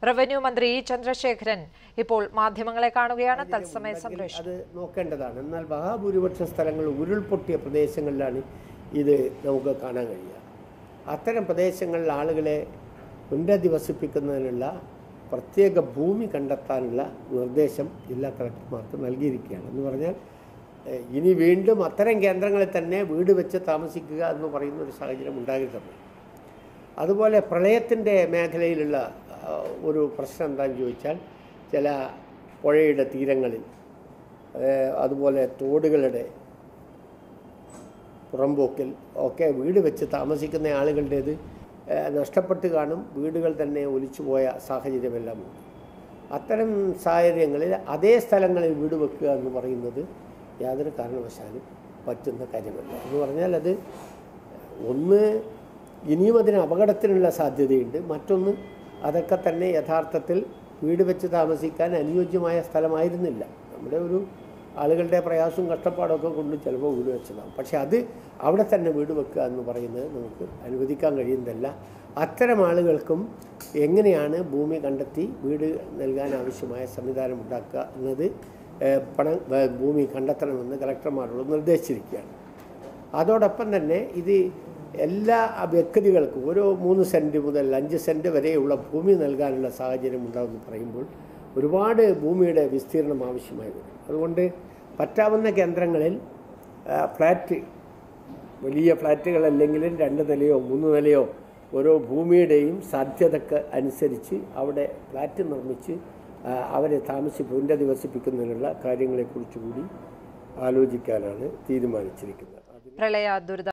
revenue മന്ത്രി E Chandrasekharan ഇപ്പോൾ മാധ്യമങ്ങളെ കാണുകയാണ് തത്സമയ സംപ്രേഷണം അത് നോക്കേണ്ടതാണ് എന്നാൽ മഹാഭൂരിപക്ഷ സ്ഥലങ്ങൾ ഉരുൾപൊട്ടിയ പ്രദേശങ്ങളിലാണ് ഇത് നമുക്ക് കാണാൻ കഴിയുക അത്തരം പ്രദേശങ്ങളിൽ ആളുകളെ പുനരധിവസിപ്പിക്കുന്നതിനുള്ള പ്രത്യേക ഭൂമി കണ്ടെത്താനുള്ള നിർദ്ദേശം ജില്ലാ കളക്ടർമാർക്ക് നൽകിയിരിക്കുകയാണ് എന്ന് പറഞ്ഞാൽ ഏഹ്, ഇനി വീണ്ടും അത്തരം കേന്ദ്രങ്ങളിൽ തന്നെ വീട് വെച്ച് താമസിക്കുക എന്ന് പറയുന്ന ഒരു സാഹചര്യം ഉണ്ടാകരുത് അതുപോലെ പ്രളയത്തിൻ്റെ മേഖലയിലുള്ള ആ, ഒരു പ്രശ്നം എന്താണെന്ന് ചോദിച്ചാൽ ചില പുഴയുടെ തീരങ്ങളിൽ ഏഹ്, അതുപോലെ തോടുകളുടെ പുറമ്പോക്കിൽ ഒക്കെ വീട് വെച്ച് താമസിക്കുന്ന ആളുകളുടേത് ഏഹ്, നഷ്ടപ്പെട്ട് കാണും വീടുകൾ തന്നെ ഒലിച്ചുപോയ സാഹചര്യമെല്ലാം ഉണ്ട് അത്തരം സാഹചര്യങ്ങളിൽ അതേ സ്ഥലങ്ങളിൽ വീട് വെക്കുക എന്ന് പറയുന്നത് യാതൊരു കാരണവശാലും പറ്റുന്ന കാര്യമല്ല എന്ന് പറഞ്ഞാൽ അത് ഒന്ന് ഇനിയും അതിന് അപകടത്തിനുള്ള സാധ്യതയുണ്ട് മറ്റൊന്ന് അതൊക്കെ തന്നെ യഥാർത്ഥത്തിൽ വീട് വെച്ച് താമസിക്കാൻ അനുയോജ്യമായ സ്ഥലമായിരുന്നില്ല നമ്മുടെ ഒരു ആളുകളുടെ പ്രയാസവും കഷ്ടപ്പാടൊക്കെ കൊണ്ട് ചിലപ്പോൾ വീട് വെച്ചതാവും പക്ഷെ അത് അവിടെ തന്നെ വീട് വെക്കുക എന്ന് പറയുന്നത് നമുക്ക് അനുവദിക്കാൻ കഴിയുന്നതല്ല അത്തരം ആളുകൾക്കും എങ്ങനെയാണ് ഭൂമി കണ്ടെത്തി വീട് നൽകാൻ ആവശ്യമായ സംവിധാനം ഉണ്ടാക്കുക എന്നത് ഏഹ്, പണം ഏഹ്, ഭൂമി കണ്ടെത്തണമെന്ന് കലക്ടർമാരോട് നിർദ്ദേശിച്ചിരിക്കുകയാണ് അതോടൊപ്പം തന്നെ ഇത് എല്ലാ വ്യക്തികൾക്കും ഓരോ മൂന്ന് സെൻറ്റ് മുതൽ അഞ്ച് സെൻറ്റ് വരെയുള്ള ഭൂമി നൽകാനുള്ള സാഹചര്യം ഉണ്ടാകുമെന്ന് പറയുമ്പോൾ ഒരുപാട് ഭൂമിയുടെ വിസ്തീർണം ആവശ്യമായി വരും അതുകൊണ്ട് പറ്റാവുന്ന കേന്ദ്രങ്ങളിൽ ആ, ഫ്ലാറ്റ് വലിയ ഫ്ലാറ്റുകളല്ലെങ്കിലും രണ്ട് നിലയോ മൂന്ന് നിലയോ ഓരോ ഭൂമിയുടെയും സാധ്യതക്ക് അനുസരിച്ച് അവിടെ ഫ്ലാറ്റ് നിർമ്മിച്ച് ആ, അവരെ താമസി പുനരധിവസിപ്പിക്കുന്നതിനുള്ള കാര്യങ്ങളെക്കുറിച്ച് കൂടി ആലോചിക്കാനാണ് തീരുമാനിച്ചിരിക്കുന്നത് പ്രളയ ദുരിത